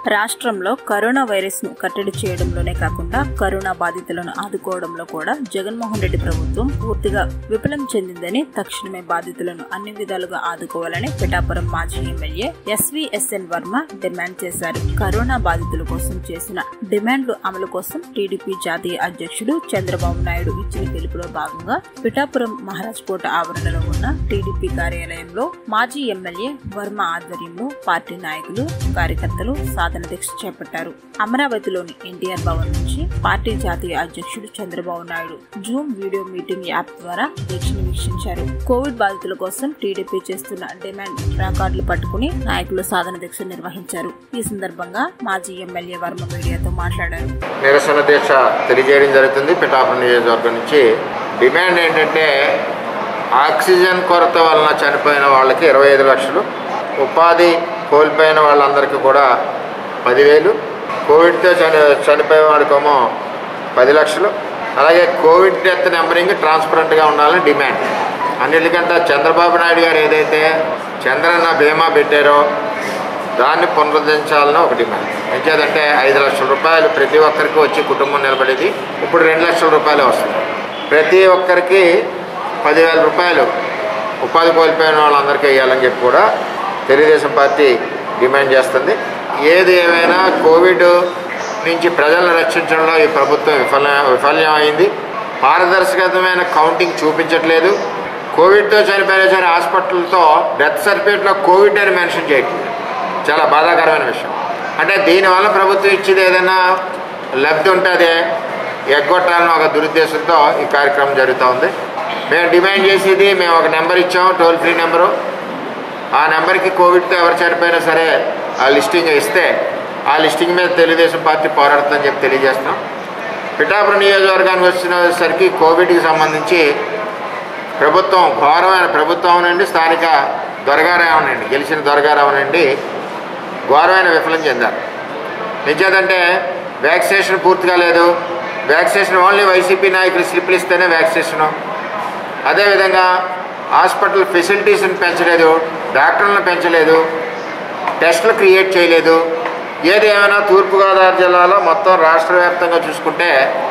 రాష్ట్రంలో corona virus ను కట్టడి చేయడంలోనే కాకుండా కరోనా బాధితులను ఆదుకోవడంలో కూడా జగన్మోహన్ రెడ్డి ప్రభుత్వం పూర్తిగా విఫలం చెందిందని తక్షణమే బాధితులను అన్ని విధాలుగా ఆదుకోవాలని పిఠాపురం మాజీ ఎమ్మెల్యే ఎస్విఎస్ఎన్ వర్మ డిమాండ్ చేశారు కరోనా బాధితుల కోసం చేసిన డిమాండ్లు అమలు కోసం టీడీపీ జాతీయ అధ్యక్షుడు చంద్రబాబు నాయుడు ఇచ్చిన పిలుపులో భాగంగా పిఠాపురం మహారాజ్ కోట ఆవరణలో ఉన్న టీడీపీ కార్యాలయంలో మాజీ ఎమ్మెల్యే వర్మ ఆధ్వర్యంలో పార్టీ నాయకులు కార్యకర్తలు సాధన దీక్ష చేపట్టారు అమరావతిలోని ఎన్టీఆర్ భవన్ నుంచి పార్టీ జాతీయ అధ్యక్షుడు Chandrababu Naidu Zoom video meeting app ద్వారా దీక్షను వీక్షించారు కోవిడ్ బాధితుల కోసం టీడీపీ చేస్తున్న డిమాండ్ ప్లాకార్డులు పట్టుకుని నాయకులు సాధన దీక్ష నిర్వహించారు ఈ సందర్భంగా మాజీ ఎమ్మెల్యే వర్మ మీడియాతో మాట్లాడారు నిరసన దీక్ష తెలియజేయడం జరుగుతుంది పిఠాపురం నియోజకవర్గం నుంచి డిమాండ్ ఏంటంటే ఆక్సిజన్ కొరత వలన చనిపోయిన వాళ్ళకి ఇరవై ఐదు లక్షలు ఉపాధి కోల్పోయిన వాళ్ళందరికీ కూడా పదివేలు కోవిడ్తో చని చనిపోయే వాడికేమో పది లక్షలు అలాగే కోవిడ్ డెత్ నెంబరింగ్ ట్రాన్స్పరెంట్గా ఉండాలని డిమాండ్ అన్నిటికంటే చంద్రబాబు నాయుడు గారు ఏదైతే చంద్రన్న బీమా పెట్టారో దాన్ని పునరుద్ధరించాలని ఒక డిమాండ్ ఎంచేదంటే ఐదు లక్షల రూపాయలు ప్రతి ఒక్కరికి వచ్చి కుటుంబం నిలబడేది ఇప్పుడు రెండు లక్షల రూపాయలు వస్తుంది ప్రతి ఒక్కరికి పదివేల రూపాయలు ఉపాధి కోల్పోయిన వాళ్ళందరికీ వేయాలని చెప్పి కూడా తెలుగుదేశం పార్టీ డిమాండ్ చేస్తుంది ఏది ఏమైనా కోవిడ్ నుంచి ప్రజలను రక్షించడంలో ఈ ప్రభుత్వం విఫల విఫల్యం అయింది పారదర్శకతమైన కౌంటింగ్ చూపించట్లేదు కోవిడ్తో చనిపోయిన సరే హాస్పిటల్తో డెత్ సర్టిఫికేట్లో కోవిడ్ అని మెన్షన్ చేయట్లేదు చాలా బాధాకరమైన విషయం అంటే దీనివల్ల ప్రభుత్వం ఇచ్చేది ఏదైనా లబ్ధి ఉంటుంది ఎగ్గొట్టాలని ఒక దురుద్దేశంతో ఈ కార్యక్రమం జరుగుతూ ఉంది మేము డిమాండ్ చేసేది మేము ఒక నెంబర్ ఇచ్చాము టోల్ ఫ్రీ నెంబరు ఆ నెంబర్కి కోవిడ్తో ఎవరు చనిపోయినా సరే ఆ లిస్టింగ్ ఇస్తే ఆ లిస్టింగ్ మీద తెలుగుదేశం పార్టీ పోరాడుతుందని చెప్పి తెలియజేస్తున్నాం పిఠాపురం నియోజకవర్గానికి వచ్చినసరికి కోవిడ్కి సంబంధించి ప్రభుత్వం ఘోరమైన ప్రభుత్వం అవనండి స్థానిక దొరగారు అవనండి గెలిచిన దొరగారు అవనండి ఘోరమైన విఫలం చెందారు నిజేదంటే వ్యాక్సినేషన్ పూర్తిగా లేదు వ్యాక్సినేషన్ ఓన్లీ వైసీపీ నాయకులు స్లిప్లు ఇస్తేనే వ్యాక్సినేషను అదేవిధంగా హాస్పిటల్ ఫెసిలిటీస్ని పెంచలేదు డాక్టర్లను పెంచలేదు టెస్టులు క్రియేట్ చేయలేదు ఏది ఏమైనా తూర్పుగోదావరి జిల్లాలో మొత్తం రాష్ట్ర వ్యాప్తంగా చూసుకుంటే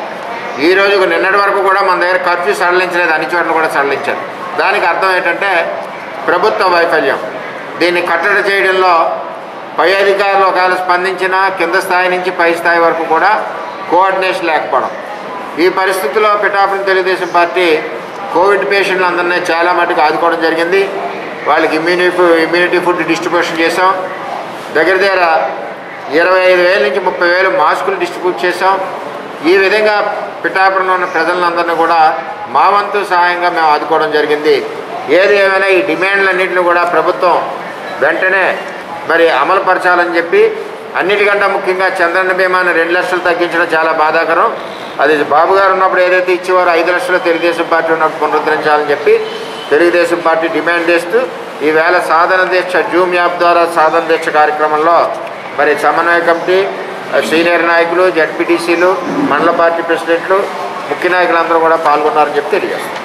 ఈ రోజుకు నిన్నటి వరకు కూడా మన దగ్గర ఖర్చు సడలించలేదు అన్ని చోట్ల కూడా సడలించారు దానికి అర్థం ఏంటంటే ప్రభుత్వ వైఫల్యం దీన్ని కట్టడి చేయడంలో పై అధికారులు ఒకవేళ స్పందించినా కింద స్థాయి నుంచి పై స్థాయి వరకు కూడా కోఆర్డినేషన్ లేకపోవడం ఈ పరిస్థితుల్లో పిఠాపురం తెలుగుదేశం పార్టీ కోవిడ్ పేషెంట్లు అందరినీ చాలా మటుకు ఆదుకోవడం జరిగింది వాళ్ళకి ఇమ్యూనిటీ ఇమ్యూనిటీ ఫుడ్ డిస్ట్రిబ్యూషన్ చేసాం దగ్గర దగ్గర ఇరవై ఐదు వేల నుంచి ముప్పై వేలు మాస్కులు డిస్ట్రిబ్యూట్ చేసాం ఈ విధంగా పిఠాపురంలో ఉన్న ప్రజలందరినీ కూడా మా వంతు సహాయంగా మేము ఆదుకోవడం జరిగింది ఏది ఏమైనా ఈ డిమాండ్లన్నింటినీ కూడా ప్రభుత్వం వెంటనే మరి అమలుపరచాలని చెప్పి అన్నిటికంటే ముఖ్యంగా చంద్రన్న బీమాని రెండు లక్షలు తగ్గించడం చాలా బాధాకరం అది బాబు గారు ఉన్నప్పుడు ఏదైతే ఇచ్చేవారో ఐదు లక్షలు తెలుగుదేశం పార్టీ ఉన్నప్పుడు పునరుద్ధరించాలని చెప్పి తెలుగుదేశం పార్టీ డిమాండ్ చేస్తూ ఈవేళ సాధన దీక్ష జూమ్ యాప్ ద్వారా సాధన దీక్ష కార్యక్రమంలో మరి సమన్వయ కమిటీ సీనియర్ నాయకులు జడ్పీటీసీలు మండల పార్టీ ప్రెసిడెంట్లు ముఖ్య నాయకులందరూ కూడా పాల్గొన్నారని చెప్పి తెలియజేస్తారు